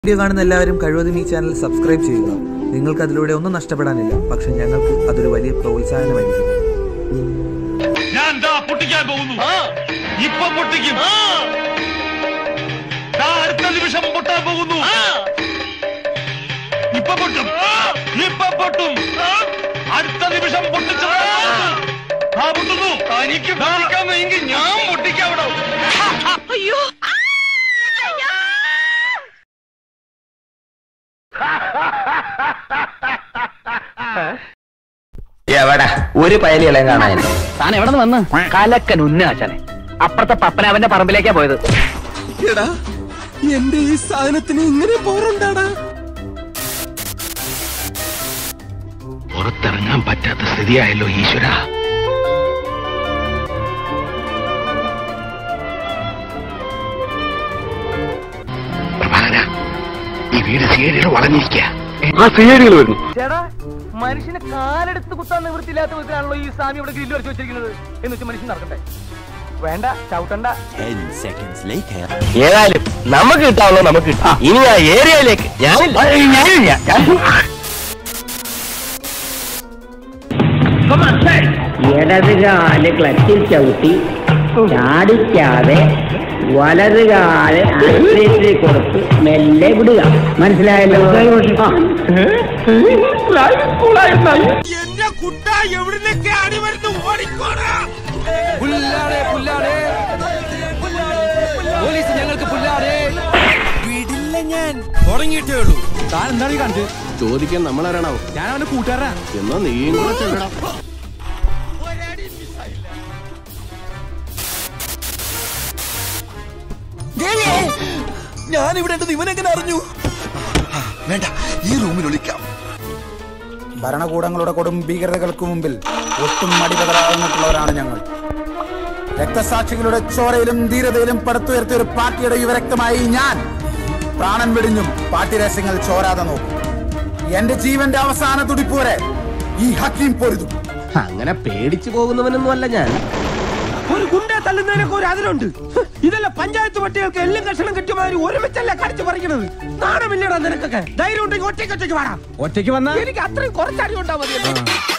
Video കാണുന്ന എല്ലാവരും കഴിവതും ഈ ചാനൽ സബ്സ്ക്രൈബ് ചെയ്യുക നിങ്ങൾക്ക് അതിലൂടെ ഒന്നും നഷ്ടപ്പെടാനില്ല പക്ഷെ ഞങ്ങൾക്ക് അതൊരു വലിയ പ്രോത്സാഹനമായിരിക്കും ഞാൻ ദാ പൊട്ടിക്കാൻ പോകുന്നു ഇപ്പൊ പൊട്ടിക്കും ദാ അടുത്ത നിമിഷം പൊട്ടാൻ പോകുന്നു ഇപ്പൊ പൊട്ടും ഇപ്പൊ പൊട്ടും അടുത്ത നിമിഷം പൊട്ടിച്ചു ആ പൊട്ടുന്നു തനിക്ക് പൊട്ടിക്കാമെങ്കിൽ ഞാൻ പൊട്ടിക്കാവിടോ അയ്യോ എവിടെ ഒരു പയലികളെയും കാണാനില്ല താൻ എവിടെ നിന്ന് വന്ന് കലക്കൻ ഉന്നാശനെ അപ്പുറത്തെ പപ്പനാവന്റെ പറമ്പിലേക്കാ പോയത് എടാ എന്റെ ഈ സാധനത്തിന് ഇങ്ങനെ പോറുണ്ടാടാ പുറത്തിറങ്ങാൻ പറ്റാത്ത സ്ഥിതിയായല്ലോ ഈശ്വര പ്രഭാകര ഈ വീട് സീരിയൽ വളഞ്ഞിരിക്കുക ആ സീരിയൽ വരുന്നു ചേടാ മനുഷ്യന് കാലെടുത്ത് കുത്താൻ നിവൃത്തിയില്ലാത്ത വിധത്തിലാണല്ലോ ഈ സ്വാമി ഇവിടെ ഗ്രില്ല് വരച്ച് വെച്ചിരിക്കുന്നത് എന്ന് വെച്ചാൽ മനുഷ്യൻ നടക്കട്ടെ വേണ്ട ചവിട്ടണ്ട ഏതായാലും നമുക്ക് കിട്ടാവുള്ളത് നമുക്ക് കിട്ടാം ഇനി ആ ഏരിയയിലേക്ക് ഞാനില്ല ഞാനില്ല ഇടത് കാല് ക്ലച്ചിൽ ചവിട്ടി ചാടിക്കാതെ വലത് കാല് ആക്സിലേറ്ററിൽ കൊടുത്ത് മെല്ലെ വിടുക മനസ്സിലായല്ലോ ആ. എന്റെ കുട്ട എവിടുന്നൊക്കെ അടി വരുന്നു ഓടിക്കോടാ പോലീസ് ഞങ്ങൾക്ക് പുല്ലാതെ വിടില്ല ഞാൻ തുടങ്ങിയിട്ടേ ഉള്ളൂ താൻ എന്താണ് ഈ കാണിച്ചത് ചോദിക്കാൻ നമ്മളാരാണോ ഞാൻ അവന്റെ കൂട്ടുകാരനാ എന്നാ നീയും കൂടെ ചെല്ലടാ ഞാൻ ഇവിടെ ഉണ്ടെന്ന് ഇവനെങ്ങനെ അറിഞ്ഞു വേണ്ട ഈ റൂമിൽ ഒളിക്കാം ഭരണകൂടങ്ങളുടെ കൊടും ഭീകരതകൾക്ക് മുമ്പിൽ ഒട്ടും മടിപതരാകുന്നിട്ടുള്ളവരാണ് ഞങ്ങൾ രക്തസാക്ഷികളുടെ ചോരയിലും ധീരതയിലും പടുത്തുയർത്തിയ ഒരു പാർട്ടിയുടെ യുവരക്തമായി ഞാൻ പ്രാണൻ വെടിഞ്ഞും പാർട്ടി രഹസ്യങ്ങൾ ചോരാതെ നോക്കും എന്റെ ജീവന്റെ അവസാന തുടിപ്പ് വരെ ഈ ഹക്കീം പൊരുതും അങ്ങനെ പേടിച്ചു പോകുന്നവനൊന്നും അല്ല ഞാൻ ഒരു ഗുണ്ടെ തല്ലുന്നതിനൊക്കെ ഒരു അതിലുണ്ട് ഇതല്ല പഞ്ചായത്ത് പട്ടികൾക്ക് എല്ലാം കഷണം കിട്ടിയമാതിരി ഒരുമിച്ചല്ല കടിച്ചു പറിക്കണത് നാണമില്ലടാ നിനക്കൊക്കെ ധൈര്യം ഉണ്ടെങ്കിൽ ഒറ്റയ്ക്ക് ഒറ്റയ്ക്ക് വേണം ഒറ്റയ്ക്ക് വന്ന എനിക്ക് അത്രയും കുറച്ചടി ഉണ്ടാ മതിയല്ലോ